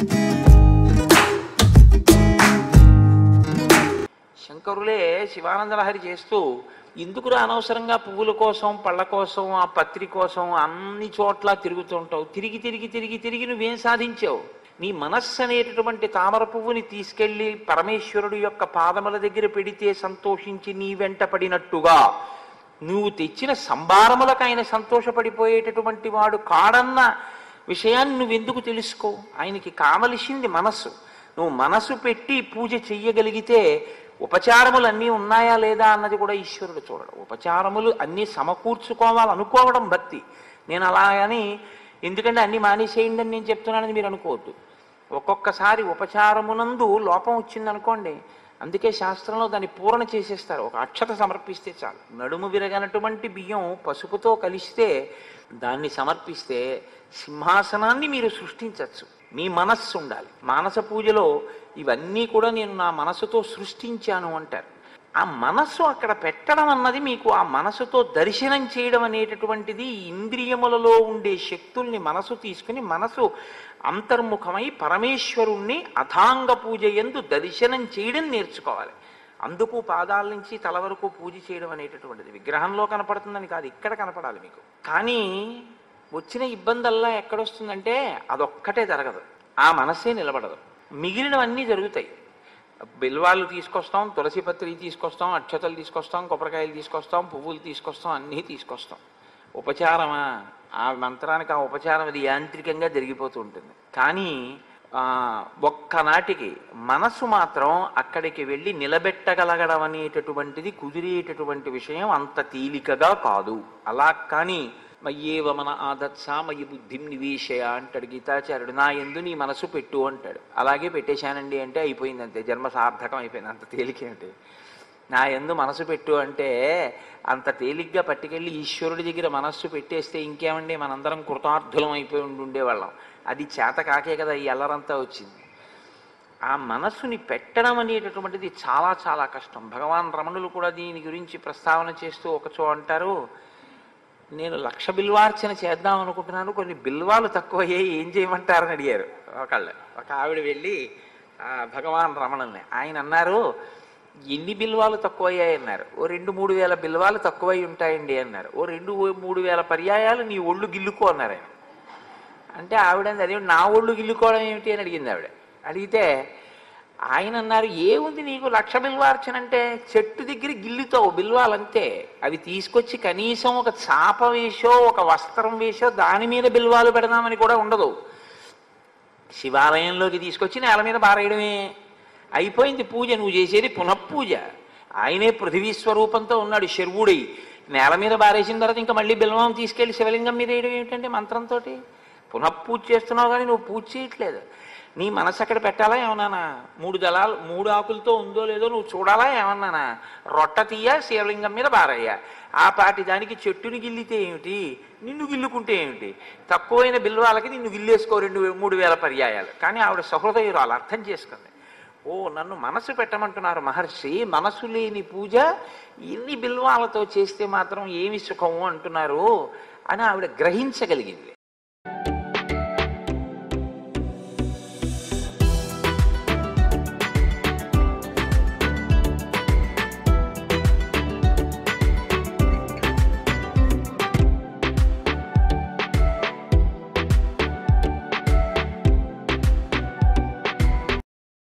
శంకరులే శివానందలహరి చేస్తూ ఎందుకురా అనవసరంగా పువ్వుల కోసం పళ్ళ కోసం ఆ పత్రి కోసం అన్ని చోట్ల తిరుగుతుంటావు తిరిగి తిరిగి తిరిగి తిరిగి నువ్వేం సాధించావు నీ మనస్సు అనేటటువంటి తామర పువ్వుని తీసుకెళ్లి పరమేశ్వరుడు యొక్క పాదముల దగ్గర పెడితే సంతోషించి నీ వెంట పడినట్టుగా నువ్వు తెచ్చిన సంభారములకు ఆయన సంతోషపడిపోయేటటువంటి వాడు కాడన్న విషయాన్ని నువ్వెందుకు తెలుసుకో ఆయనకి కావలసింది మనస్సు నువ్వు మనసు పెట్టి పూజ చెయ్యగలిగితే ఉపచారములు అన్నీ ఉన్నాయా లేదా అన్నది కూడా ఈశ్వరుడు చూడడు ఉపచారములు అన్నీ సమకూర్చుకోవాలనుకోవడం భక్తి నేను అలాగని ఎందుకంటే అన్ని మానేసేయండి అని నేను చెప్తున్నానని మీరు అనుకోవద్దు ఒక్కొక్కసారి ఉపచారమునందు లోపం వచ్చిందనుకోండి అందుకే శాస్త్రంలో దాన్ని పూరణ చేసేస్తారు ఒక అక్షత సమర్పిస్తే చాలు నడుము విరగనటువంటి బియ్యం పసుపుతో కలిస్తే దాన్ని సమర్పిస్తే సింహాసనాన్ని మీరు సృష్టించవచ్చు మీ మనస్సు ఉండాలి మానస పూజలో ఇవన్నీ కూడా నేను నా మనసుతో సృష్టించాను అంటారు ఆ మనస్సు అక్కడ పెట్టడం అన్నది మీకు ఆ మనసుతో దర్శనం చేయడం అనేటటువంటిది ఇంద్రియములలో ఉండే శక్తుల్ని మనసు తీసుకుని మనసు అంతర్ముఖమై పరమేశ్వరుణ్ణి అథాంగ పూజ ఎందు దర్శనం చేయడం నేర్చుకోవాలి అందుకు పాదాల నుంచి తల వరకు పూజ చేయడం అనేటటువంటిది విగ్రహంలో కనపడుతుందని కాదు ఇక్కడ కనపడాలి మీకు కానీ వచ్చిన ఇబ్బందల్లా ఎక్కడొస్తుందంటే అదొక్కటే జరగదు ఆ మనస్సే నిలబడదు మిగిలినవన్నీ జరుగుతాయి బిల్వాలు తీసుకొస్తాం తులసి పత్రి తీసుకొస్తాం అక్షతలు తీసుకొస్తాం కొబ్బరికాయలు తీసుకొస్తాం పువ్వులు తీసుకొస్తాం అన్నీ తీసుకొస్తాం ఉపచారమా ఆ మంత్రానికి ఆ ఉపచారం అది యాంత్రికంగా జరిగిపోతూ ఉంటుంది కానీ ఆ, ఒక్కనాటికి మనసు మాత్రం అక్కడికి వెళ్ళి నిలబెట్టగలగడం అనేటటువంటిది కుదిరేటటువంటి విషయం అంత తేలికగా కాదు అలా కానీ మయ్యేవ మన ఆదత్సా మయ్యి బుద్ధిం నివేశయ అంటాడు గీతాచార్యుడు నా ఎందు నీ మనసు పెట్టు అంటాడు అలాగే పెట్టేశానండి అంటే అయిపోయింది అంతే జన్మ సార్థకం అయిపోయింది అంత తేలికేమిటి నా ఎందు మనసు పెట్టు అంటే అంత తేలిగ్గా పట్టుకెళ్ళి ఈశ్వరుడి దగ్గర మనస్సు పెట్టేస్తే ఇంకేమండి మనందరం కృతార్థులం అయిపోయి ఉండి ఉండేవాళ్ళం అది చేత కాకే కదా ఈ అల్లరంతా వచ్చింది ఆ మనస్సుని పెట్టడం అనేటటువంటిది చాలా చాలా కష్టం భగవాన్ రమణులు కూడా దీని గురించి ప్రస్తావన చేస్తూ ఒకచో అంటారు నేను లక్ష బిల్వార్చన చేద్దాం అనుకుంటున్నాను కొన్ని బిల్వాలు తక్కువయ్యాయి ఏం చేయమంటారని అడిగారు ఒకళ్ళు ఒక ఆవిడ వెళ్ళి ఆ భగవాన్ రమణుల్ని ఆయన అన్నారు ఎన్ని బిల్వాలు తక్కువయ్యాయి అన్నారు ఓ రెండు మూడు వేల బిల్వాలు తక్కువై ఉంటాయండి అన్నారు ఓ రెండు ఓ మూడు వేల పర్యాయాలు నీ ఒళ్ళు గిల్లుకో అన్నారు ఆయన అంటే ఆవిడ అంది, అదే నా ఒళ్ళు గిల్లుకోవడం ఏమిటి అని అడిగింది ఆవిడ అడిగితే ఆయన అన్నారు ఏముంది నీకు లక్ష బిల్వార్చన అంటే చెట్టు దగ్గర గిల్లుతావు బిల్వాలంతే అవి తీసుకొచ్చి కనీసం ఒక చాప వేసో ఒక వస్త్రం వేసో దాని మీద బిల్వాలు పెడదామని కూడా ఉండదు శివాలయంలోకి తీసుకొచ్చి నేల మీద బారేయడమే అయిపోయింది పూజ నువ్వు చేసేది పునఃపూజ ఆయనే పృథివీ స్వరూపంతో ఉన్నాడు శర్వుడై నేల మీద బారేసిన తర్వాత ఇంకా మళ్ళీ బిల్వం తీసుకెళ్లి శివలింగం మీద వేయడం ఏమిటంటే మంత్రంతో పునఃపూజ చేస్తున్నావు కానీ నువ్వు పూజ చేయట్లేదు నీ మనసు అక్కడ పెట్టాలా ఏమన్నానా మూడు దళాలు మూడు ఆకులతో ఉందో లేదో నువ్వు చూడాలా ఏమన్నానా రొట్ట తీయ శివలింగం మీద బారయ్యా ఆ పాటి దానికి చెట్టుని గిల్లితే ఏమిటి నిన్ను గిల్లుకుంటే ఏమిటి తక్కువైన బిల్వాలకి నిన్ను గిల్లేసుకో రెండు వే- మూడు వేల పర్యాయాలు కానీ ఆవిడ సహృదయురాలు అర్థం చేసుకుంది ఓ నన్ను మనసు పెట్టమంటున్నారు మహర్షి మనసు లేని పూజ ఇన్ని బిల్వాలతో చేస్తే మాత్రం ఏమి సుఖము అంటున్నారు అని ఆవిడ గ్రహించగలిగింది